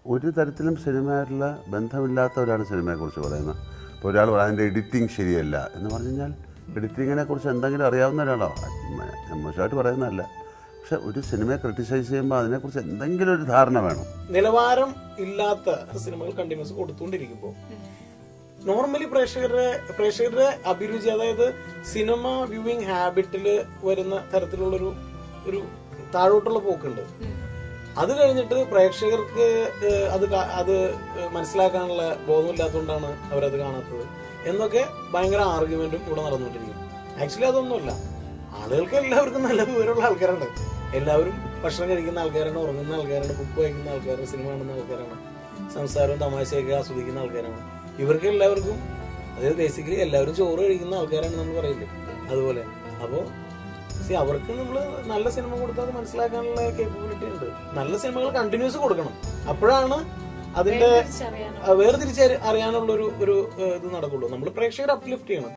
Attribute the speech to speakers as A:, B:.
A: ഒരു തരത്തിലും സിനിമയായിട്ടുള്ള ബന്ധമില്ലാത്തവരാണ് സിനിമയെക്കുറിച്ച് പറയുന്നത് ഇപ്പോൾ ഒരാൾ പറയും അതിൻ്റെ എഡിറ്റിംഗ് ശരിയല്ല എന്ന് പറഞ്ഞു കഴിഞ്ഞാൽ എഡിറ്റിങ്ങിനെ കുറിച്ച് എന്തെങ്കിലും അറിയാവുന്ന ഒരാളോ ഞാൻ മോശമായിട്ട് പറയുന്നതല്ല പക്ഷെ ഒരു സിനിമയെ ക്രിട്ടിസൈസ് ചെയ്യുമ്പോൾ അതിനെക്കുറിച്ച് എന്തെങ്കിലും ഒരു ധാരണ വേണം
B: നിലവാരം ഇല്ലാത്ത സിനിമകൾ കണ്ടിന്യൂസ് കൊടുത്തുകൊണ്ടിരിക്കുമ്പോൾ നോർമലി പ്രേക്ഷകരുടെ പ്രേക്ഷകരുടെ അഭിരുചി അതായത് സിനിമ വ്യൂവിംഗ് ഹാബിറ്റിൽ വരുന്ന തരത്തിലുള്ളൊരു ഒരു താഴോട്ടുള്ള പോക്കുണ്ട് അത് കഴിഞ്ഞിട്ട് പ്രേക്ഷകർക്ക് ഏഹ്, അത് കാ- അത് മനസ്സിലാക്കാനുള്ള ബോധമില്ലാത്തതുകൊണ്ടാണ് അവരത് കാണാത്തത് എന്നൊക്കെ ഭയങ്കര ആർഗ്യുമെന്റും ഇവിടെ നടന്നുകൊണ്ടിരിക്കും ആക്ച്വലി അതൊന്നുമില്ല ആളുകൾക്ക് എല്ലാവർക്കും നല്ല വിവരമുള്ള ആൾക്കാരാണ് എല്ലാവരും ഭക്ഷണം കഴിക്കുന്ന ആൾക്കാരാണ് ഉറങ്ങുന്ന ആൾക്കാരാണ് ബുക്ക് വായിക്കുന്ന ആൾക്കാരാണ് സിനിമ കാണുന്ന ആൾക്കാരാണ് സംസാരവും തമാശയൊക്കെ ആസ്വദിക്കുന്ന ആൾക്കാരാണ് ഇവർക്ക് എല്ലാവർക്കും അതായത് ബേസിക്കലി എല്ലാവരും ചോറ് കഴിക്കുന്ന ആൾക്കാരാണ് നമ്മൾ പറയില്ലേ അതുപോലെ അപ്പോൾ സി അവർക്ക് നമ്മൾ നല്ല സിനിമ കൊടുത്താൽ അത് മനസ്സിലാക്കാനുള്ള കേപ്പബിലിറ്റി ഉണ്ട് നല്ല സിനിമകൾ കണ്ടിന്യൂസ് കൊടുക്കണം അപ്പോഴാണ് അതിന്റെ
C: തിരിച്ചറിയാനോ
B: ആ, വേർതിരിച്ച് അറിയാനുള്ള ഒരു ഒരു ഏഹ്, ഇത് നടക്കുള്ളൂ നമ്മൾ പ്രേക്ഷകരെ അപ്ലിഫ്റ്റ് ചെയ്യണം